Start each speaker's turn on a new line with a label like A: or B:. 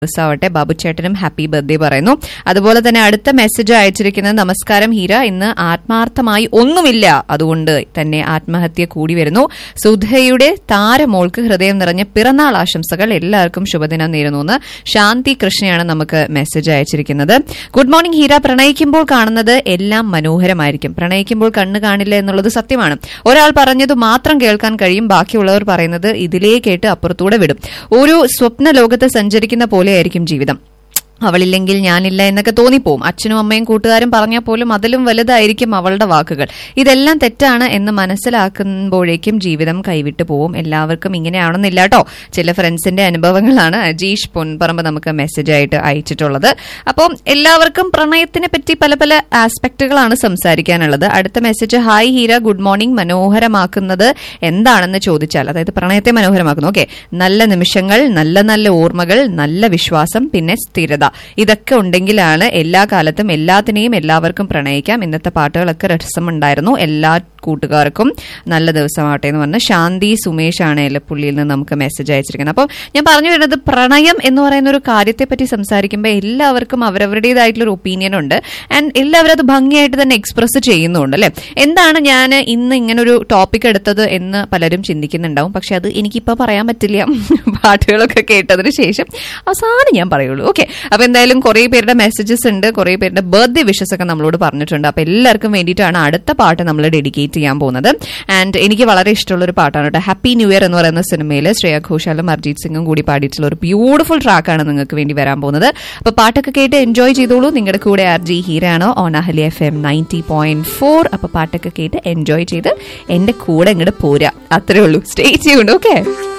A: ദിവസമാവട്ടെ ബാബു ചേട്ടനും happy birthday പറയുന്നു അതുപോലെ തന്നെ അടുത്ത മെസ്സേജ് അയച്ചിരിക്കുന്നത് നമസ്കാരം ഹീര ഇന്ന് ആത്മാർത്ഥമായി ഒന്നുമില്ല അതുകൊണ്ട് തന്നെ ആത്മഹത്യ കൂടി വരുന്നു സുധയുടെ താരമോൾക്ക് ഹൃദയം നിറഞ്ഞ പിറന്നാൾ ആശംസകൾ എല്ലാവർക്കും ശുഭദിനം നേരുന്നു എന്ന് ശാന്തി കൃഷ്ണയാണ് നമുക്ക് മെസ്സേജ് അയച്ചിരിക്കുന്നത് ഗുഡ് മോർണിംഗ് ഹീര പ്രണയിക്കുമ്പോൾ കാണുന്നത് എല്ലാം മനോഹരമായിരിക്കും പ്രണയിക്കുമ്പോൾ കണ്ണ് കാണില്ല എന്നുള്ളത് സത്യമാണ് ഒരാൾ പറഞ്ഞത് മാത്രം കേൾക്കാൻ കഴിയും ബാക്കിയുള്ളവർ പറയുന്നത് ഇതിലേ കേട്ട് അപ്പുറത്തൂടെ വിടും ഒരു സ്വപ്ന ലോകത്ത് സഞ്ചരിക്കുന്ന പോലെയായിരിക്കും ജീവിതം അവളില്ലെങ്കിൽ ഞാനില്ല എന്നൊക്കെ തോന്നിപ്പോവും അച്ഛനും അമ്മയും കൂട്ടുകാരും പറഞ്ഞാൽ പോലും അതിലും വലുതായിരിക്കും അവളുടെ വാക്കുകൾ ഇതെല്ലാം തെറ്റാണ് എന്ന് മനസ്സിലാക്കുമ്പോഴേക്കും ജീവിതം കൈവിട്ടു പോവും എല്ലാവർക്കും ഇങ്ങനെയാണെന്നില്ല കേട്ടോ ചില ഫ്രണ്ട്സിന്റെ അനുഭവങ്ങളാണ് അജീഷ് പൊൻപറമ്പ് നമുക്ക് മെസ്സേജ് ആയിട്ട് അയച്ചിട്ടുള്ളത് അപ്പം എല്ലാവർക്കും പ്രണയത്തിനെ പറ്റി പല പല ആസ്പെക്ടുകളാണ് സംസാരിക്കാനുള്ളത് അടുത്ത message hi Heera good morning മനോഹരമാക്കുന്നത് എന്താണെന്ന് ചോദിച്ചാൽ അതായത് പ്രണയത്തെ മനോഹരമാക്കുന്നു ഓക്കെ നല്ല നിമിഷങ്ങൾ നല്ല നല്ല ഓർമ്മകൾ നല്ല വിശ്വാസം പിന്നെ സ്ഥിരത ഇതൊക്കെ ഉണ്ടെങ്കിലാണ് എല്ലാ കാലത്തും എല്ലാത്തിനെയും എല്ലാവർക്കും പ്രണയിക്കാം ഇന്നത്തെ പാട്ടുകളൊക്കെ രസമുണ്ടായിരുന്നു എല്ലാ കൂട്ടുകാർക്കും നല്ല ദിവസമാവട്ടെ എന്ന് പറഞ്ഞ് ശാന്തി സുമേഷ് ആണ് എലപ്പുള്ളിയിൽ നിന്ന് നമുക്ക് മെസ്സേജ് അയച്ചിരിക്കുന്നത് അപ്പോൾ ഞാൻ പറഞ്ഞു വരുന്നത് പ്രണയം എന്ന് പറയുന്ന ഒരു കാര്യത്തെ പറ്റി സംസാരിക്കുമ്പോൾ എല്ലാവർക്കും അവരവരുടേതായിട്ടുള്ള ഒരു ഒപ്പീനിയൻ ഉണ്ട് ആൻഡ് എല്ലാവരും അത് ഭംഗിയായിട്ട് തന്നെ എക്സ്പ്രസ് ചെയ്യുന്നുണ്ട് അല്ലെ എന്താണ് ഞാൻ ഇന്ന് ഇങ്ങനെ ഒരു ടോപ്പിക് എടുത്തത് എന്ന് പലരും ചിന്തിക്കുന്നുണ്ടാവും പക്ഷെ അത് എനിക്കിപ്പോൾ പറയാൻ പറ്റില്ല പാട്ടുകളൊക്കെ കേട്ടതിന് ശേഷം അവസാനം ഞാൻ പറയുള്ളൂ ഓക്കെ അപ്പൊ എന്തായാലും കുറെ പേരുടെ മെസ്സേജസ് ഉണ്ട് കുറെ പേരുടെ ബർത്ത്ഡേ വിഷസ് ഒക്കെ നമ്മളോട് പറഞ്ഞിട്ടുണ്ട് അപ്പൊ എല്ലാവർക്കും വേണ്ടിയിട്ടാണ് അടുത്ത പാട്ട് നമ്മൾ ഡെഡിക്കേറ്റ് ചെയ്യാൻ പോകുന്നത് ആൻഡ് എനിക്ക് വളരെ ഇഷ്ടമുള്ള ഒരു പാട്ടാണ് കേട്ടോ ഹാപ്പി ന്യൂ ഇയർ എന്ന് പറയുന്ന സിനിമയിൽ ശ്രേയ ഘോഷാലും അർജീത് സിംഗും കൂടി പാടിയിട്ടുള്ള ഒരു ബ്യൂട്ടിഫുൾ ട്രാക്കാണ് നിങ്ങൾക്ക് വേണ്ടി വരാൻ പോകുന്നത് അപ്പൊ പാട്ടൊക്കെ കേട്ട് എൻജോയ് ചെയ്തോളൂ നിങ്ങളുടെ കൂടെ ആർ ജി ഹീരാണോ ഓൺ അഹലി F M ninety point four അപ്പൊ പാട്ടൊക്കെ കേട്ട് എൻജോയ് ചെയ്ത് എന്റെ കൂടെ ഇങ്ങോട്ട് പോരാ അത്രേ ഉള്ളൂ സ്റ്റേ ചെയ്യുന്നുണ്ട് ഓക്കെ